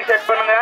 Fielding set பண்ணுங்க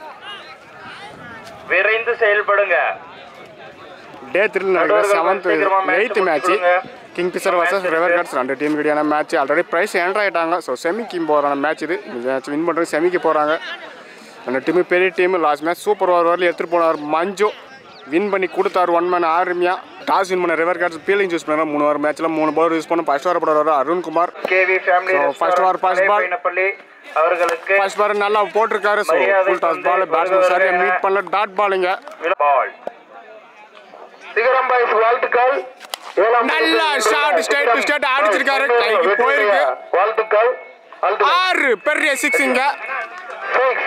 விரைந்து செயல்படுங்க டே த்ரீ நடக்கிற நடுவர்கள் செவன்த் சீக்கிரமா match எயித்து மேட்ச் முடிச்சுடுங்க. Kingfisher versus match river இருக்கு. கார்ட்ஸ் ரெண்டு டீம் கிடையான மேட்ச் ஆல்ரெடி ப்ரைஸ் என்ட்ரு ஆயிட்டாங்க ஸோ செமிக்கு போகிறான மேட்ச் இது இந்த மேட்ச் வின் பண்ணுறது செமிக்கு போகிறாங்க அந்த டீமு பெரிய team last match super over வரல எடுத்துகிட்டு போனார் மஞ்சு வின் பண்ணி கொடுத்தாரு ஒன் மேன் ஆர்மியா டாஸ் வின் பண்ண ரெவர் கார்ட்ஸ் ஃபீல்டிங் யூஸ் பண்ணாங்க மூணு ஓவர் மேட்ச்சில் மூணு பவுலர் யூஸ் பண்ண ஃபர்ஸ்ட் ஓவர் போடுறாரு Arunkumar KV family So, first over, first ball. பள்ளி அவர்களுக்கு ஃபர்ஸ்ட் பால் நல்லா போட்டிருக்காரு ஸோ மரியாதை ஃபுல் டாஸ் தந்து பால் பேட்ஸ்மேன் சரியாக வருகிறவரை மீட் பண்ணல டாட் பாலுங்க பால் சிகரம் பாய்ஸ் வாழ்த்துக்கள் ஏழாம் நல்ல பரிசு shot, straight to straight அடிச்சிருக்காரு. வெற்றி கைக்கு பெற போயிருக்கு. வாழ்த்துக்கள் வாழ்த்துக்கள் ஆறு பெரிய சிக்ஸிங்க Six.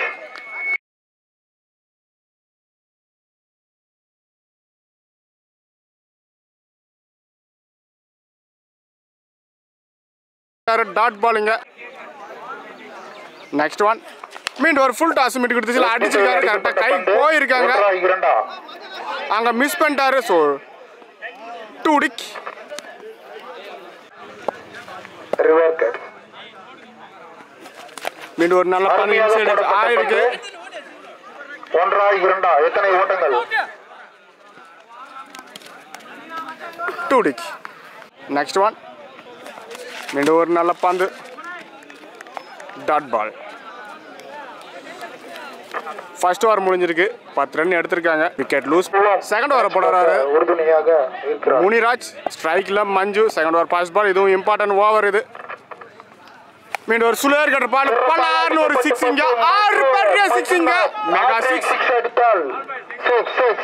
டாட் பாலுங்க நெக்ஸ்ட் ஒன் மீண்டும் ஒரு ஃபுல் டாஸ் மீட் கொடுத்துச்சு அடிச்சிருக்காரு கரெக்டாக கை போயிருக்காங்க ஒன்றா, இரண்டா அங்கே மிஸ் பண்ணிட்டாரு ஸோ டூ டிக் ரிவர் கட் மீண்டும் ஒரு நல்ல பந்து அருமையாக இன்சைடு போடப்பட்ட ஆயிருக்கு பந்து. ஒன்றா இரண்டா எத்தனை ஓட்டங்கள் டூ டிக் நெக்ஸ்ட் ஒன் மீண்டும் ஒரு நல்ல பந்து டாட் பால் ஃபர்ஸ்ட் ஓவர் முடிஞ்சிருக்கு பத்து ரன் எடுத்திருக்காங்க விக்கெட் லூஸ் செகண்ட் ஓவர் போடுறாரு உறுதுணையாக இருக்கிறார் முனிராஜ் ஸ்ட்ரைக்கில் Manju second over pass ball இதுவும் இம்பார்ட்டன்ட் ஓவர் இது மீண்டும் ஒரு சுழர் கட்டுற பால் பலார்னு ஒரு சிக்ஸ் இங்க ஆறு பெரிய சிக்ஸ் இங்க மெகா சிக்ஸ் சிக்ஸ் அடித்தால் சிக்ஸ் சிக்ஸ்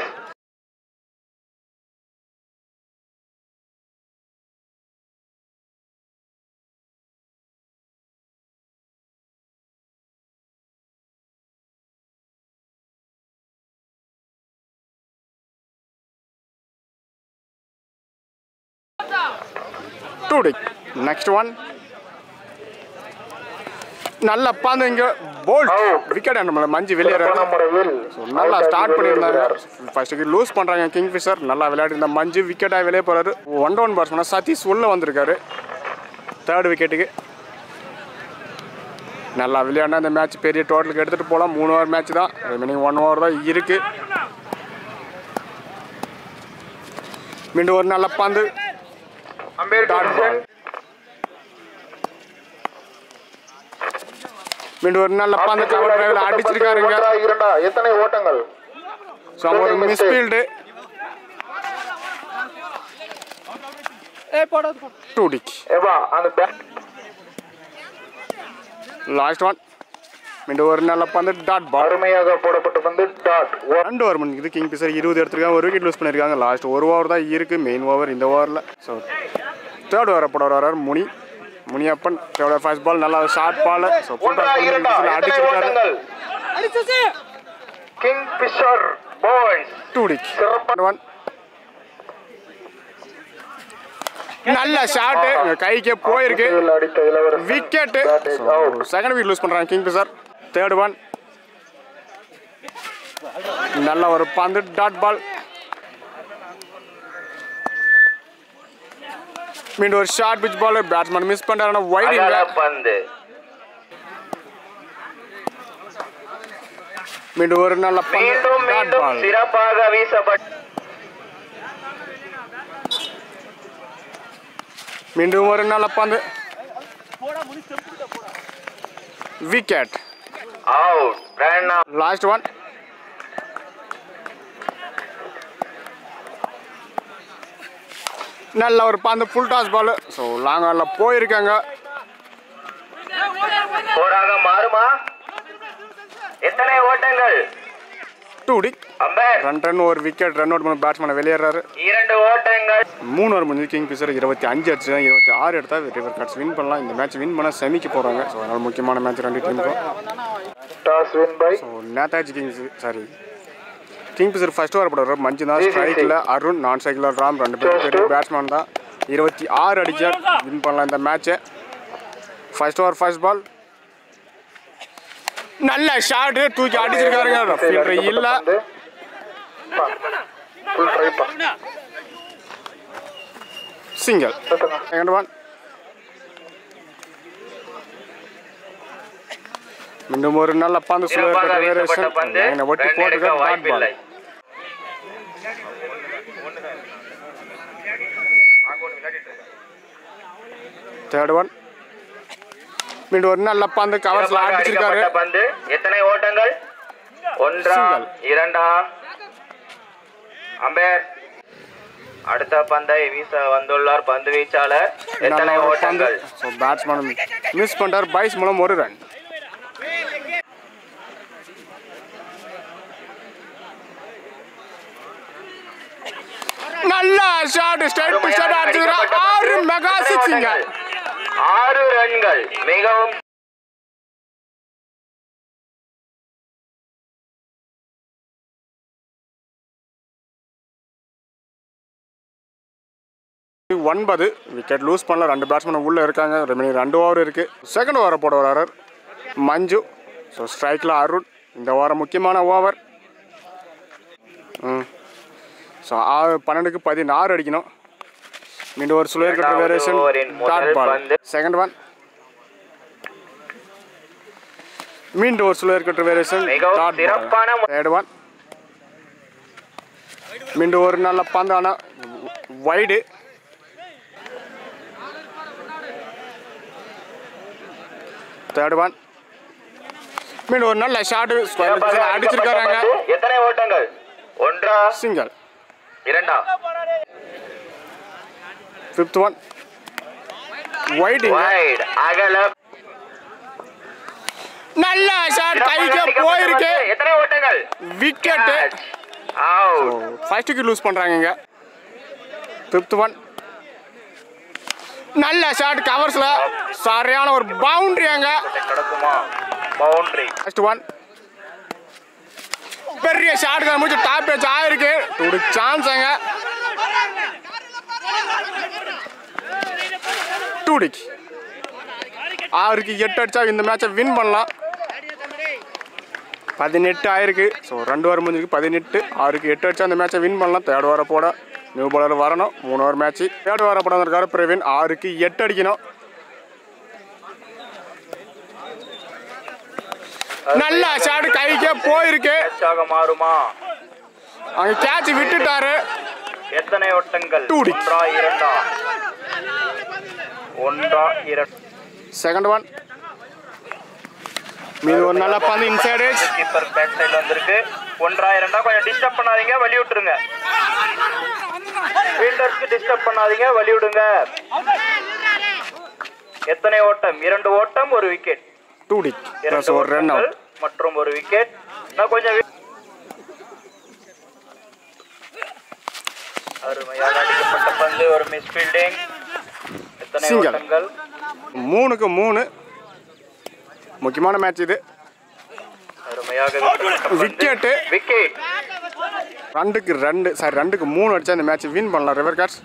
டூ டிக் நெக்ஸ்ட் ஒன் நல்ல பந்து இங்க போல்ட் விக்கெட் நம்மள மஞ்சு வெளியேறாரு முறையில் நல்லா ஸ்டார்ட் பண்ணியிருந்தாங்க ஃபர்ஸ்ட்டுக்கு லூஸ் பண்ணுறாங்க கிங் ஃபிஷர் நல்லா விளையாடி இந்த மஞ்சு விக்கெட்டாக வெளியே போகிறாரு ஒன் டவுன் பேட்ஸ்மேனாக சதீஷ் உள்ளே வந்திருக்காரு தேர்ட் விக்கெட்டுக்கு நல்லா விளையாடினா இந்த மேட்ச் பெரிய டோட்டலுக்கு எடுத்துகிட்டு போகலாம் மூணு ஓவர் மேட்ச் தான் ரிமைனிங் ஒன் ஓவர் தான் இருக்குது மீண்டும் ஒரு நல்ல பந்து அம்பேத்கர் ball. மீண்டும் ஒரு நல்ல பந்து கவர் டிரைவில் அடிச்சிருக்காருங்க ஒன்றா, இரண்டா எத்தனை ஓட்டங்கள் ஸோ ஒரு மிஸ்ஃபீல்டு டூ டிக் ஏவா அந்த bat லாஸ்ட் ஒன் மீண்டும் ஒரு நல்ல பந்து டாட் பால் அருமையாக போடப்பட்ட பந்து டாட் ரெண்டு ஓவர் முடிஞ்சுது கிங் பிசர் இருபது எடுத்துருக்காங்க ஒரு விக்கெட் லூஸ் பண்ணியிருக்காங்க லாஸ்ட் ஒரு ஓவர் தான் இருக்குது மெயின் ஓவர் இந்த ஓவரில் ஸோ தேர்ட் ஓவர் போட வர்றாரு Muni Muniyappan third first ball நல்லா ஷார்ட் பால் ஸோ ஒன்றா இரண்டா எத்தனை அடிச்சிருக்காரு ஓட்டங்கள் கிங் பிஷர் பாய்ஸ் டூ டிக் சிறப்பான ஒன் நல்ல ஷாட்டு கைக்கே போயிருக்கு அடித்த Ilavarasan wicket That is out. Second wicket loose பண்ணுறாங்க கிங் பிசர் தேர்ட் ஒன் நல்ல ஒரு பந்து டாட் பால் மீண்டும் ஒரு short pitch ball batsman miss பண்ணுறாங்க வைடிங்க அகல பந்து மீண்டும் ஒரு நல்ல பந்து மீண்டும் டாட் மீண்டும் பால் சிறப்பாக வீசப்பட்ட மீண்டும் ஒரு நல்ல பந்து wicket out run last one நல்ல ஒரு பந்து full toss ball so long ஆனில் போயிருக்காங்க போராக மாறுமா எத்தனை ஓட்டங்கள் டூ டிக் அம்பேர் ரன் ரன் ஒரு விக்கெட் ரன் அவுட் பண்ண பேட்ஸ்மேனை வெளியேறாரு இரண்டு ஓட்டங்கள் மூணு ஓவர் முடிஞ்சு கிங் பிசர் இருபத்தி அஞ்சு அடிச்சு இருபத்தி ஆறு எடுத்தா ரிவர் கார்ட்ஸ் வின் பண்ணலாம் இந்த மேட்ச் வின் பண்ணால் செமிக்கு போகிறாங்க ஸோ அதனால் முக்கியமான மேட்ச் ரெண்டு டீமுக்கும் toss win by so Netaji kings sorry Kingfisher first over போடுற மஞ்சு தான் ஸ்ட்ரைக்கில் அருண் நான் ஸ்ட்ரைக்கில் ராம் ரெண்டு பேரும் பெரிய பேட்ஸ்மேன் தான் இருபத்தி ஆறு அடிச்சா வின் பண்ணலாம் இந்த மேட்ச்சை ஃபர்ஸ்ட் ஓவர் ஃபர்ஸ்ட் பால் நல்ல ஷாட்டு தூக்கி அடிச்சிருக்காருங்க ஃபீல்டர் இல்லை ஃபுல் ட்ரை பா சிங்கிள் செகண்ட் ஒன் மீண்டும் ஒரு நல்ல பந்து சிறப்பாக சுழற்சி வீசப்பட்ட பந்து வேரியேஷன் ஒட்டி ரன் எடுக்க போட்டுக்க டாட் வாய்ப்பில்லை பால் தேர்ட் ஒன் மீண்டும் ஒரு நல்ல பந்து கவர்ஸ்ல சிறப்பாக அடிச்சிருக்காரு அடிக்கப்பட்ட பந்து எத்தனை ஓட்டங்கள் ஒன்றா Single. இரண்டா அம்பேர் அடுத்த பந்தை வீச வந்துள்ளார் பந்து வீச்சாளர் நல்ல எத்தனை ஒரு பந்து ஓட்டங்கள் ஸோ பேட்ஸ்மேன் மிஸ் பண்ணிட்டார் பைஸ் மூலம் ஒரு ரன் நல்ல ஷாட் ஸ்ட்ரைட் டு ஷாட் அடிச்சிருக்காரு ஆறு மெகா சிக்ஸிங்க ஆறு ரன்கள் மிகவும் ஒன்பது விக்கெட் லூஸ் பண்ணல ரெண்டு பேட்ஸ்மேன் உள்ள இருக்காங்க ரெமினி ரெண்டு ஓவர் இருக்கு செகண்ட் ஓவரை போட வராரு மஞ்சு ஸோ ஸ்ட்ரைக்கில் அருண் இந்த ஓவர் முக்கியமான ஓவர் ம் ஸோ ஆறு பன்னெண்டுக்கு பதினாறு அடிக்கணும் மீண்டும் ஒரு சுழற்சி இரண்டாவது வேரியேஷன் ஓவரின் முதல் டாட் பால் பந்து. செகண்ட் ஒன் மீண்டும் ஒரு சுழற்சி வேரியேஷன் மிகவும் டாட் சிறப்பான பால் மு- தேர்ட் ஒன் மீண்டும் ஒரு நல்ல பந்து ஆனால் வைடு தேர்ட் ஒன் மீண்டும் ஒரு நல்ல ஷாட்டு சிறப்பாக அடிச்சிருக்காங்க அடிக்கப்பட்ட பந்து எத்தனை ஓட்டங்கள் ஒன்றா சிங்கிள் இரண்டா ஃபிஃப்த் ஒன் வைடிங் வைட் அகல நல்ல ஷாட் சிறப்பாக கைக்கு அடிக்கப்பட்ட போயிருக்கு பந்து எத்தனை ஓட்டங்கள் wicket out first wicket loose பண்ணுறாங்க இங்கே ஃபிஃப்த் ஒன் நல்ல ஷாட் கவர்ஸில் சரியான ஒரு பவுண்டரி அங்கே கிடக்குமா பவுண்டரி ஃபர்ஸ்ட் ஒன் பெரிய ஷாட் முடிச்சு டாப் பேட்ச் ஆயிருக்கு ஒரு சான்ஸ் அங்க டூடிக்கு ஆறுக்கு எட்டு அடிச்சா இந்த மேட்சை வின் பண்ணலாம் பதினெட்டு ஆயிருக்கு ஸோ ரெண்டு வாரம் முடிஞ்சுக்கு பதினெட்டு ஆறுக்கு எட்டு அடிச்சா அந்த மேட்சை வின் பண்ணலாம் தேர்ட் வாரம் போட நியூ பாலர் வரணும் மூணு ஓவர் மேட்ச் தேர்ட் வாரம் போட வந்திருக்காரு பிரவீன் ஆறுக்கு எட்டு அடிக்கணும் நல்ல ஷாட் கைக்கே போயிருக்கு மேட்சாக மாறுமா அங்க கேட்ச் விட்டுட்டாரு எத்தனை ஓட்டங்கள் Two-டி. ஒன்றா இரண்டா ஒன்றா இரண்டு செகண்ட் ஒன் மீது ஒரு நல்ல பந்து inside edge keeper back side வந்திருக்கு ஒன்றா இரண்டா கொஞ்சம் டிஸ்டர்ப் பண்ணாதீங்க வழி விட்டுருங்க ஃபீல்டர்ஸ்க்கு டிஸ்டர்ப் பண்ணாதீங்க வழி விடுங்க எத்தனை ஓட்டம் இரண்டு ஓட்டம் ஒரு விக்கெட் டூ டி ப்ளஸ் இரண்டு ஒரு ரன் ஓட்டங்கள் அவுட் மற்றும் ஒரு விக்கெட் நான் கொஞ்சம் வி- அருமையாக அடிக்கப்பட்ட பந்து ஒரு மிஸ் ஃபீல்டிங் எத்தனை Single. ஓட்டங்கள் மூணுக்கு மூணு முக்கியமான மேட்ச் இது அருமையாக விக்கெட்டு விக்கெட் ரெண்டுக்கு ரெண்டு சாரி ரெண்டுக்கு மூணு அடிச்சா இந்த மேட்ச் வின் பண்ணலாம் river guards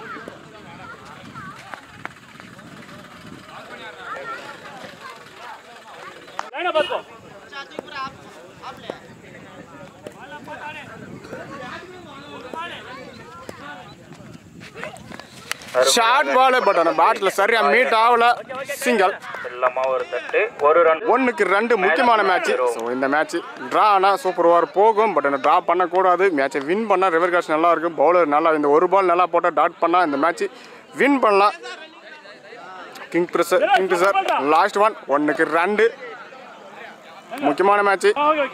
short ball but ஆனால் பேட்டில் சரியா மீட் ஆகல சிங்கிள் செல்லமா ஒரு தட்டு ஒரு ரன் ஒன்றுக்கு ரெண்டு முக்கியமான மேட்ச் ஸோ இந்த மேட்ச் ட்ரா ஆனால் சூப்பர் ஓவர் போகும் பட் ட்ரா பண்ணக்கூடாது மேட்சை வின் பண்ணால் ரிவர் கார்ட்ஸ் நல்லா இருக்கும் பவுலர் நல்லா இந்த ஒரு பால் நல்லா போட்டால் டாட் பண்ணால் இந்த மேட்ச் வின் பண்ணலாம் Kingfisher Kingfisher last one ஒன்றுக்கு ரெண்டு முக்கியமான மேட்ச்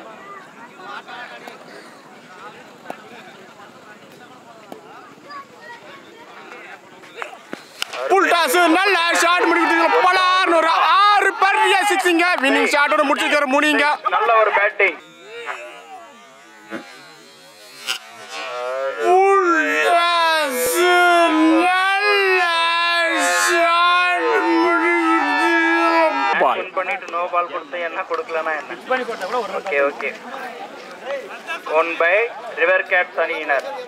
புல் டாஸ் நல்ல ஷாட் முடிக்கிறது பலார்னு ஒரு ஆறு பெரிய சிக்ஸிங்க வின்னிங் ஷாட்டோட முடிச்சிருக்காரு முனிங்க நல்ல ஒரு பேட்டிங் புல் டாஸ் நல்ல ஷாட் முடிக்கிறது பால் பண்ணிட்டு நோ பால் கொடுத்து என்ன கொடுக்கலனா என்ன okay okay one by river guards அணியினர்